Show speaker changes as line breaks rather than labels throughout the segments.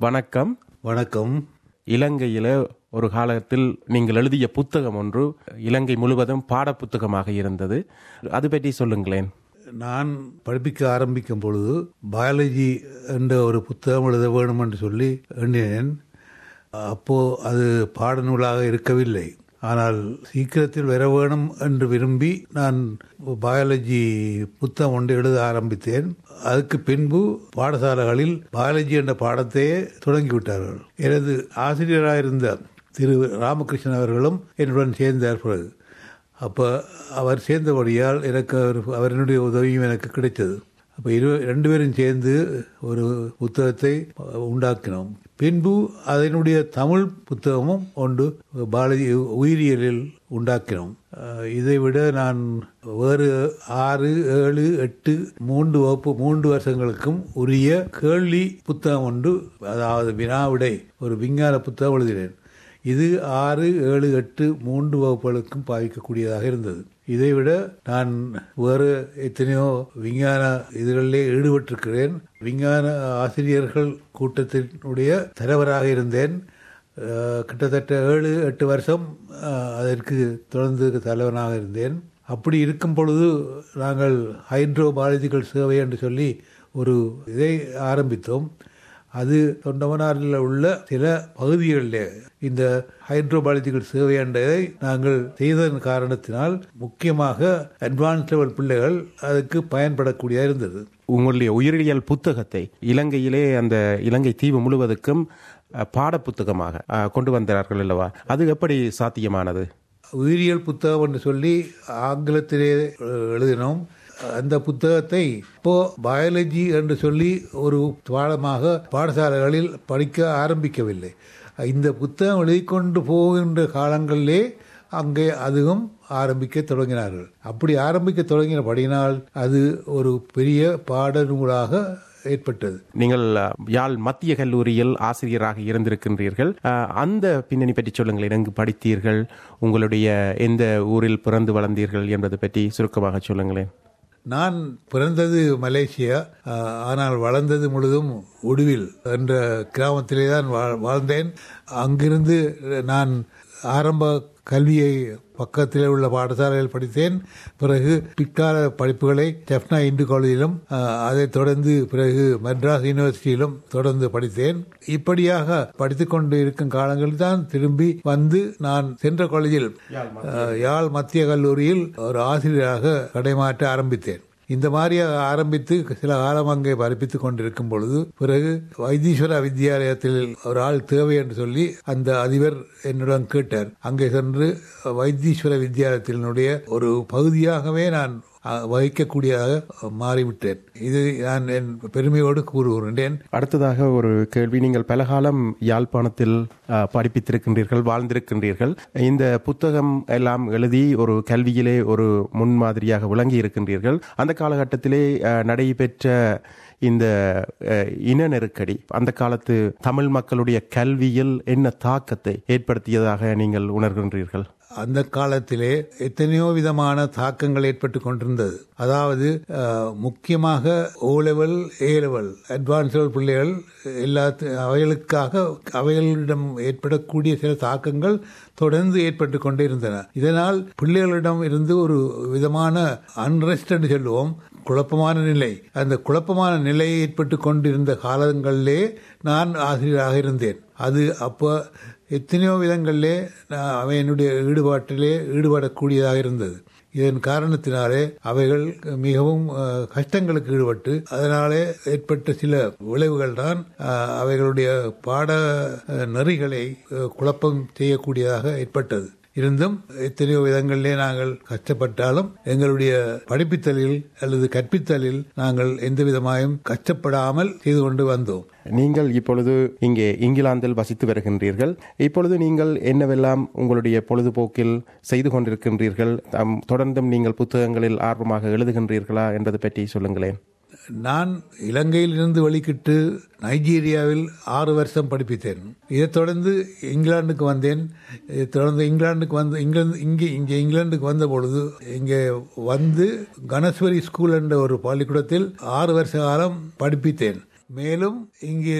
வணக்கம்
வணக்கம்
இலங்கையில ஒரு காலத்தில் நீங்கள் எழுதிய புத்தகம் ஒன்று இலங்கை முழுவதும் பாட புத்தகமாக இருந்தது அது பற்றி சொல்லுங்களேன்
நான் படிப்பிக்க ஆரம்பிக்கும் பொழுது பயாலஜி என்ற ஒரு புத்தகம் எழுத வேணும் என்று சொல்லி எண்ணினேன் அப்போ அது பாடநூலாக இருக்கவில்லை ஆனால் சீக்கிரத்தில் வர வேணும் என்று விரும்பி நான் பயாலஜி புத்தகம் ஒன்று எழுத ஆரம்பித்தேன் அதுக்கு பின்பு பாடசாலைகளில் பயாலஜி என்ற பாடத்தையே தொடங்கிவிட்டார்கள் எனது ஆசிரியராக இருந்த திரு ராமகிருஷ்ணன் அவர்களும் என்னுடன் சேர்ந்தார் பிறகு அப்போ அவர் சேர்ந்தபடியால் எனக்கு அவர் அவரினுடைய உதவியும் எனக்கு கிடைத்தது அப்போ இரு ரெண்டு பேரும் சேர்ந்து ஒரு புத்தகத்தை உண்டாக்கினோம் பின்பு அதனுடைய தமிழ் புத்தகமும் ஒன்று பாலாஜி உயிரியலில் உண்டாக்கினோம் அஹ் இதை விட நான் வேறு ஆறு ஏழு எட்டு மூன்று வகுப்பு மூன்று வருஷங்களுக்கும் உரிய கேள்வி புத்தகம் ஒன்று அதாவது வினாவிடை ஒரு விஞ்ஞான புத்தகம் எழுதினேன் இது ஆறு ஏழு எட்டு மூன்று வகுப்புகளுக்கும் பாதிக்கக்கூடியதாக இருந்தது இதைவிட நான் வேறு எத்தனையோ விஞ்ஞான இதுகளிலே ஈடுபட்டிருக்கிறேன் விஞ்ஞான ஆசிரியர்கள் கூட்டத்தினுடைய தலைவராக இருந்தேன் அஹ், கிட்டத்தட்ட ஏழு எட்டு வருஷம் அஹ், அதற்கு தொடர்ந்து தலைவனாக இருந்தேன் அப்படி இருக்கும் பொழுது நாங்கள் ஹைட்ரோ பாலஜிக்கல் சேவை என்று சொல்லி ஒரு இதை ஆரம்பித்தோம் அது தொண்டமனாரில் உள்ள சில பகுதிகளிலே இந்த ஹைட்ரோபாலஜிக்கல் சேவை என்றதை நாங்கள் செய்ததன் காரணத்தினால் முக்கியமாக அட்வான்ஸ் லெவல் பிள்ளைகள் அதுக்கு பயன்படக்கூடியதாக இருந்தது
உங்களுடைய உயிரியல் புத்தகத்தை இலங்கையிலே அந்த இலங்கை தீவு முழுவதுக்கும் அஹ், பாடப்புத்தகமாக அஹ், கொண்டு வந்தார்கள் அல்லவா அது எப்படி சாத்தியமானது
உயிரியல் புத்தகம் என்று சொல்லி ஆங்கிலத்திலே அஹ், எழுதினோம் அந்த புத்தகத்தை இப்போ பயாலஜி என்று சொல்லி ஒரு பாடமாக பாடசாலைகளில் படிக்க ஆரம்பிக்கவில்லை இந்த புத்தகம் எழுதிக்கொண்டு போகின்ற காலங்களிலே அங்கே அதுவும் ஆரம்பிக்க தொடங்கினார்கள் அப்படி ஆரம்பிக்க தொடங்கினபடியினால் அது ஒரு பெரிய பாடநூலாக ஏற்பட்டது
நீங்கள் அஹ், யாழ் மத்திய கல்லூரியில் ஆசிரியராக இருந்திருக்கின்றீர்கள் அஹ், அந்த பின்னணி பற்றி சொல்லுங்களேன் எங்கு படித்தீர்கள் உங்களுடைய எந்த ஊரில் பிறந்து வளர்ந்தீர்கள் என்பது பற்றி சுருக்கமாக சொல்லுங்களேன்
நான் பிறந்தது மலேசியா ஆஹ், ஆனால் வளர்ந்தது முழுதும் உடுவில் என்ற கிராமத்திலே தான் வா- வாழ்ந்தேன் அங்கிருந்து நான் ஆரம்ப கல்வியை பக்கத்தில் உள்ள பாடசாலையில் படித்தேன் பிறகு பிற்கால படிப்புகளை டெஃப்னா இந்து காலேஜிலும் ஆஹ், அதைத் தொடர்ந்து பிறகு மெட்ராஸ் யூனிவர்சிட்டியிலும் தொடர்ந்து படித்தேன் இப்படியாக படித்துக் கொண்டு இருக்கும் காலங்களில் தான் திரும்பி வந்து நான் சென்ற காலேஜில் ஆஹ், யாழ் மத்திய கல்லூரியில் ஒரு ஆசிரியராக கடைமாற்ற ஆரம்பித்தேன் இந்த மாதிரி ஆரம்பித்து சில காலம் அங்கே படிப்பித்துக் கொண்டிருக்கும் பொழுது பிறகு வைத்தீஸ்வர வித்யாலயத்தில் ஒரு ஆள் தேவை என்று சொல்லி அந்த அதிபர் என்னிடம் கேட்டார் அங்கே சென்று வைத்தீஸ்வர வித்யாலயத்தினுடைய ஒரு பகுதியாகவே நான் அஹ், வகிக்கக்கூடியதாக மாறிவிட்டேன் இது நான் என் பெருமையோடு கூறுகின்றேன்
அடுத்ததாக ஒரு கேள்வி நீங்கள் பலகாலம் யாழ்ப்பாணத்தில் அஹ், படிப்பித்திருக்கின்றீர்கள் வாழ்ந்திருக்கின்றீர்கள் இந்த புத்தகம் எல்லாம் எழுதி ஒரு கல்வியிலே ஒரு முன்மாதிரியாக விளங்கி இருக்கின்றீர்கள் அந்த காலகட்டத்திலே அஹ், நடைபெற்ற இந்த அஹ், இன நெருக்கடி அந்த காலத்து தமிழ் மக்களுடைய கல்வியில் என்ன தாக்கத்தை ஏற்படுத்தியதாக நீங்கள் உணர்கின்றீர்கள்
அந்த காலத்திலே எத்தனையோ விதமான தாக்கங்கள் ஏற்பட்டு கொண்டிருந்தது அதாவது அஹ், முக்கியமாக O level A level advance level பிள்ளைகள் எல்லா அவைகளுக்காக அவைகளிடம் ஏற்படக்கூடிய சில தாக்கங்கள் தொடர்ந்து ஏற்பட்டு கொண்டே இருந்தன இதனால் பிள்ளைகளிடம் இருந்து ஒரு விதமான அன்ரெஸ்ட் என்று சொல்லுவோம் குழப்பமான நிலை அந்த குழப்பமான நிலை ஏற்பட்டு கொண்டிருந்த காலங்களிலே நான் ஆசிரியராக இருந்தேன் அது அப்போ எத்தனையோ விதங்களிலே நான் அவை என்னுடைய ஈடுபாட்டிலே ஈடுபடக்கூடியதாக இருந்தது இதன் காரணத்தினாலே அவைகள் மிகவும் அஹ், கஷ்டங்களுக்கு ஈடுபட்டு அதனாலே ஏற்பட்ட சில விளைவுகள் தான் அஹ், அவைகளுடைய பாட அஹ், நெறிகளை அஹ், குழப்பம் செய்யக்கூடியதாக ஏற்பட்டது இருந்தும் எத்தனையோ விதங்களிலே நாங்கள் கஷ்டப்பட்டாலும் எங்களுடைய படிப்பித்தலில் அல்லது கற்பித்தலில் நாங்கள் எந்த விதமாயும் கஷ்டப்படாமல் செய்து கொண்டு வந்தோம்
நீங்கள் இப்பொழுது இங்கே இங்கிலாந்தில் வசித்து வருகின்றீர்கள் இப்பொழுது நீங்கள் என்னவெல்லாம் உங்களுடைய பொழுதுபோக்கில் செய்து கொண்டிருக்கின்றீர்கள் அம், தொடர்ந்தும் நீங்கள் புத்தகங்களில் ஆர்வமாக எழுதுகின்றீர்களா என்பது பற்றி சொல்லுங்களேன்
நான் இலங்கையில் இருந்து வெளிக்கிட்டு நைஜீரியாவில் ஆறு வருஷம் படிப்பித்தேன் இதைத் தொடர்ந்து இங்கிலாந்துக்கு வந்தேன் இதைத் தொடர்ந்து இங்கிலாந்துக்கு வந்து இங்கிலாந்து இங்கே இங்கே இங்கிலாந்துக்கு வந்த பொழுது இங்கே வந்து கணேஸ்வரி ஸ்கூல் என்ற ஒரு பள்ளிக்கூடத்தில் ஆறு வருஷ காலம் படிப்பித்தேன் மேலும் இங்கு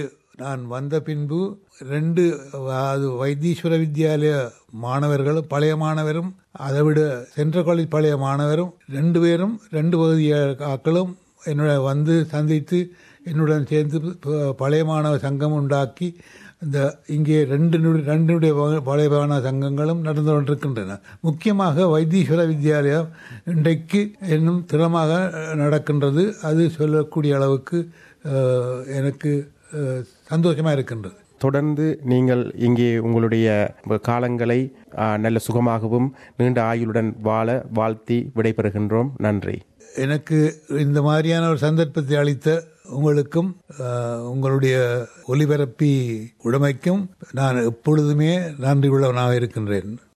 நான் வந்த பின்பு ரெண்டு அது வைத்தீஸ்வர வித்யாலய மாணவர்களும் பழைய மாணவரும் அதை விட சென்ட்ரல் காலேஜ் பழைய மாணவரும் ரெண்டு பேரும் ரெண்டு பகுதி ஆக்களும் என்னோட வந்து சந்தித்து என்னுடன் சேர்ந்து ப- பழைய மாணவ சங்கம் உண்டாக்கி இந்த இங்கே ரெண்டு நு- ரெண்டுடைய ப- பழைய மாணவ சங்கங்களும் நடந்து கொண்டிருக்கின்றன முக்கியமாக வைத்தீஸ்வர வித்யாலயம் இன்றைக்கு இன்னும் திறமாக அஹ், நடக்கின்றது அது சொல்லக்கூடிய அளவுக்கு அஹ், எனக்கு அஹ், சந்தோஷமா இருக்கின்றது
தொடர்ந்து நீங்கள் இங்கே உங்களுடைய காலங்களை ஆ, நல்ல சுகமாகவும் நீண்ட ஆயுளுடன் வாழ வாழ்த்தி விடைபெறுகின்றோம் நன்றி
எனக்கு இந்த மாதிரியான ஒரு சந்தர்ப்பத்தை அளித்த உங்களுக்கும் அஹ், உங்களுடைய ஒலிபரப்பி உடைமைக்கும் நான் எப்பொழுதுமே நன்றி உள்ளவனாக இருக்கின்றேன்